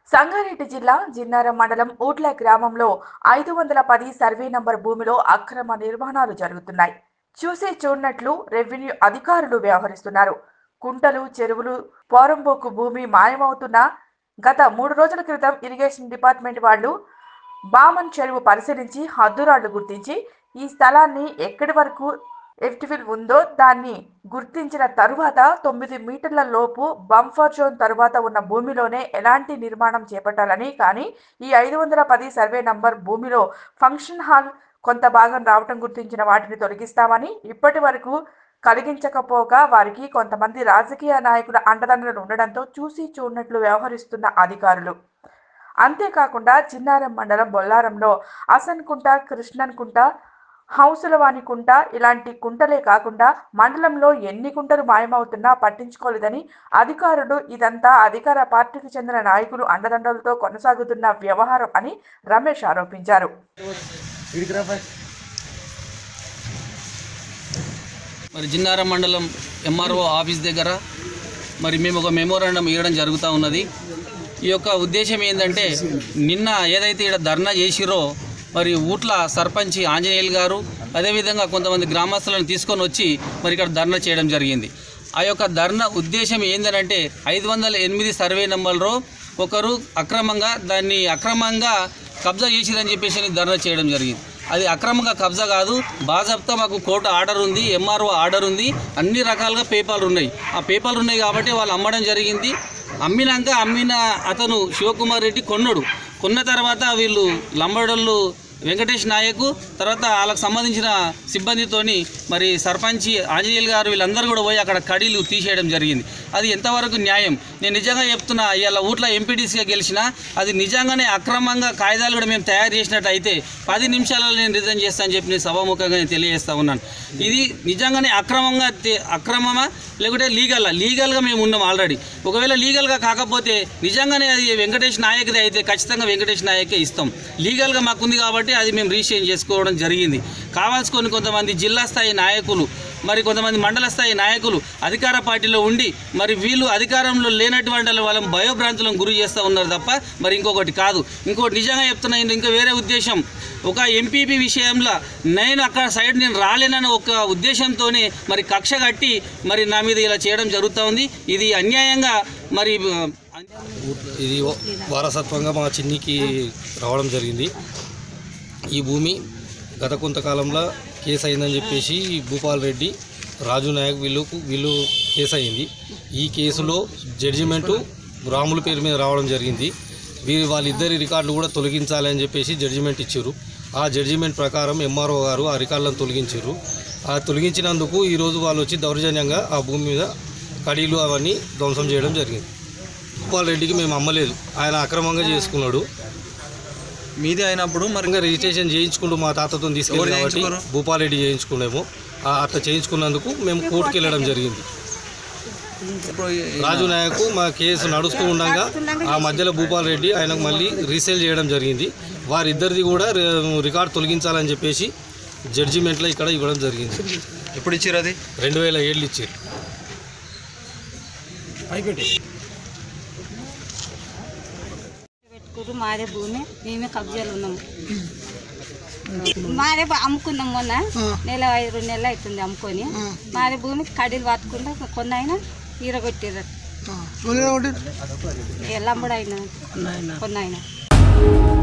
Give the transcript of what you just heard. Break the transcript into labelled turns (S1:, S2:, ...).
S1: సంగారెడ్డి జిల్లా జిన్నారం మండలం ఊట్ల గ్రామంలో ఐదు వందల పది సర్వే నంబర్ భూమిలో అక్రమ నిర్మాణాలు జరుగుతున్నాయి చూసి చూడనట్లు రెవెన్యూ అధికారులు వ్యవహరిస్తున్నారు కుంటలు చెరువులు పోరంబోకు భూమి మాయమవుతున్న గత మూడు రోజుల క్రితం ఇరిగేషన్ డిపార్ట్మెంట్ వాళ్ళు బామన్ చెరువు పరిశీలించి హద్దురాళ్లు గుర్తించి ఈ స్థలాన్ని ఎక్కడి వరకు ఎఫ్టిఫిల్ ఉందో దాన్ని గుర్తించిన తరువాత తొమ్మిది మీటర్ల లోపు బంఫర్ జోన్ తరువాత ఉన్న భూమిలోనే ఎలాంటి నిర్మాణం చేపట్టాలని కానీ ఈ ఐదు వందల పది సర్వే నంబర్ భూమిలో ఫంక్షన్ హాల్ కొంత భాగం రావటం గుర్తించిన వాటిని తొలగిస్తామని ఇప్పటి వరకు కలిగించకపోగా వారికి కొంతమంది రాజకీయ నాయకుల అండదండలు ఉండడంతో చూసి చూడనట్లు వ్యవహరిస్తున్న అధికారులు అంతేకాకుండా చిన్నారం మండలం బొల్లారంలో అసన్ కుంట కృష్ణన్ కుంట హంసులవాణి కుంట ఇలాంటి కుంటలే కాకుండా మండలంలో ఎన్ని కుంటలు మాయమవుతున్నా పట్టించుకోలేదని అధికారులు ఇదంతా అధికార పార్టీకి చెందిన నాయకులు అండదండలతో కొనసాగుతున్న వ్యవహారం అని రమేష్ ఆరోపించారు
S2: మరి జిన్నారం మండలం ఎంఆర్ఓ ఆఫీస్ దగ్గర మరి మేము ఒక మెమోరాండం ఇవ్వడం జరుగుతూ ఉన్నది ఈ యొక్క ఉద్దేశం ఏంటంటే నిన్న ఏదైతే ఇక్కడ ధర్నా చేసిరో మరి ఊట్ల సర్పంచ్ ఆంజనేయులు గారు అదేవిధంగా కొంతమంది గ్రామస్తులను తీసుకొని వచ్చి మరి ఇక్కడ ధర్నా చేయడం జరిగింది ఆ యొక్క ధర్నా ఉద్దేశం ఏంటంటే ఐదు వందల ఎనిమిది సర్వే నెంబర్లో ఒకరు అక్రమంగా దాన్ని అక్రమంగా కబ్జా చేసిరని చెప్పేసి ధర్నా చేయడం జరిగింది అది అక్రమంగా కబ్జా కాదు బాజాబ్తా మాకు కోర్టు ఆర్డర్ ఉంది ఎంఆర్ఓ ఆర్డర్ ఉంది అన్ని రకాలుగా పేపర్లు ఉన్నాయి ఆ పేపర్లు ఉన్నాయి కాబట్టి వాళ్ళు అమ్మడం జరిగింది అమ్మినాక అమ్మిన అతను శివకుమార్ రెడ్డి కొన్నాడు కొన్న తర్వాత వీళ్ళు లంబడోళ్ళు వెంకటేష్ నాయక్ తర్వాత వాళ్ళకి సంబంధించిన సిబ్బందితోని మరి సర్పంచ్ ఆంజనేయులు గారు వీళ్ళందరూ కూడా పోయి అక్కడ కడీలు తీసేయడం జరిగింది అది ఎంతవరకు న్యాయం నేను నిజంగా చెప్తున్నా ఇవాళ ఊట్ల ఎంపీటీసీగా గెలిచిన అది నిజంగానే అక్రమంగా కాగితాలు కూడా మేము తయారు చేసినట్టు అయితే పది నిమిషాలలో నేను రిజైన్ చేస్తానని చెప్పి నేను సభాముఖంగా నేను తెలియజేస్తా ఉన్నాను ఇది నిజంగానే అక్రమంగా తే- అక్రమమా లేకుంటే లీగల్లా లీగల్గా మేము ఉన్నాం ఆల్రెడీ ఒకవేళ లీగల్గా కాకపోతే నిజంగానే అది వెంకటేష్ నాయక్ది అయితే ఖచ్చితంగా వెంకటేష్ నాయకే ఇస్తాం లీగల్గా మాకుంది కాబట్టి అది మేము రిజిస్ట్రేషన్ చేసుకోవడం జరిగింది కావాల్సుకొని కొంతమంది జిల్లా స్థాయి నాయకులు మరి కొంతమంది మండల స్థాయి నాయకులు అధికార పార్టీలో ఉండి మరి వీళ్ళు అధికారంలో లేనటువంటి వాళ్ళని భయోభ్రాంతులను గురి చేస్తూ ఉన్నారు తప్ప మరి ఇంకొకటి కాదు ఇంకోటి నిజంగా చెప్తున్నా ఇందులో ఇంకా వేరే ఉద్దేశం ఒక ఎంపీపీ విషయంలో నేను అక్కడ సైడ్ నేను రాలేనన్న ఒక ఉద్దేశంతోనే మరి కక్ష కట్టి మరి నా మీద ఇలా చేయడం జరుగుతూ ఉంది ఇది అన్యాయంగా మరి ఆ,
S3: ఇది వారసత్వంగా మా చిన్నికి రావడం జరిగింది ఈ భూమి గత కొంతకాలంలో కేసు అయిందని చెప్పేసి భూపాల్ రెడ్డి రాజు నాయక్ వీళ్ళకు వీళ్ళు కేసు అయింది ఈ కేసులో జడ్జిమెంటు రాముల పేరు మీద రావడం జరిగింది వీరి వాళ్ళిద్దరి రికార్డులు కూడా తొలగించాలి అని చెప్పేసి జడ్జిమెంట్ ఇచ్చారు ఆ జడ్జిమెంట్ ప్రకారం ఎంఆర్ఓ గారు ఆ రికార్డులను తొలగించారు ఆ తొలగించినందుకు ఈరోజు వాళ్ళు వచ్చి దౌర్జన్యంగా ఆ భూమి మీద కడీలు అవన్నీ ధ్వంసం చేయడం జరిగింది భూపాల్ రెడ్డికి మేము అమ్మలేదు ఆయన అక్రమంగా చేసుకున్నాడు
S4: మీదే అయినప్పుడు మరి
S3: ఇంకా రిజిస్ట్రేషన్ చేయించుకుంటూ మా తాతతో తీసుకెళ్ళి
S4: ఎవరు
S3: కాబట్టి
S4: చేయించుకోరు?
S3: భూపాల్ రెడ్డి చేయించుకున్నాము ఆ అట్లా చేయించుకున్నందుకు మేము కోర్టుకి వెళ్ళడం జరిగింది
S4: ఇప్పుడు
S3: రాజు నాయకు మా కేసు నడుస్తూ ఉండగా ఆ మధ్యలో భూపాల్ రెడ్డి ఆయనకు మళ్ళీ రీసేల్ చేయడం జరిగింది వారిద్దరిది కూడా రి- రికార్డ్ తొలగించాలని చెప్పేసి జడ్జిమెంట్లో ఇక్కడ ఇవ్వడం జరిగింది
S4: ఎప్పుడు ఇచ్చారు అది
S3: రెండు వేల ఏళ్ళు ఇచ్చారు
S5: పెట్టుకురు మాదే భూమి మేమే కబ్జాలు ఉన్నాము మాదే బ- అమ్ముకున్నాం మొన్న నెల ఐదు రెండు నెలలు అవుతుంది అమ్ముకొని మాదే భూమి కడీలు పట్టుకుంటే కొన్ని అయినా ఈరగొట్టిర్రు లంబడైనా కొన్ని అయినా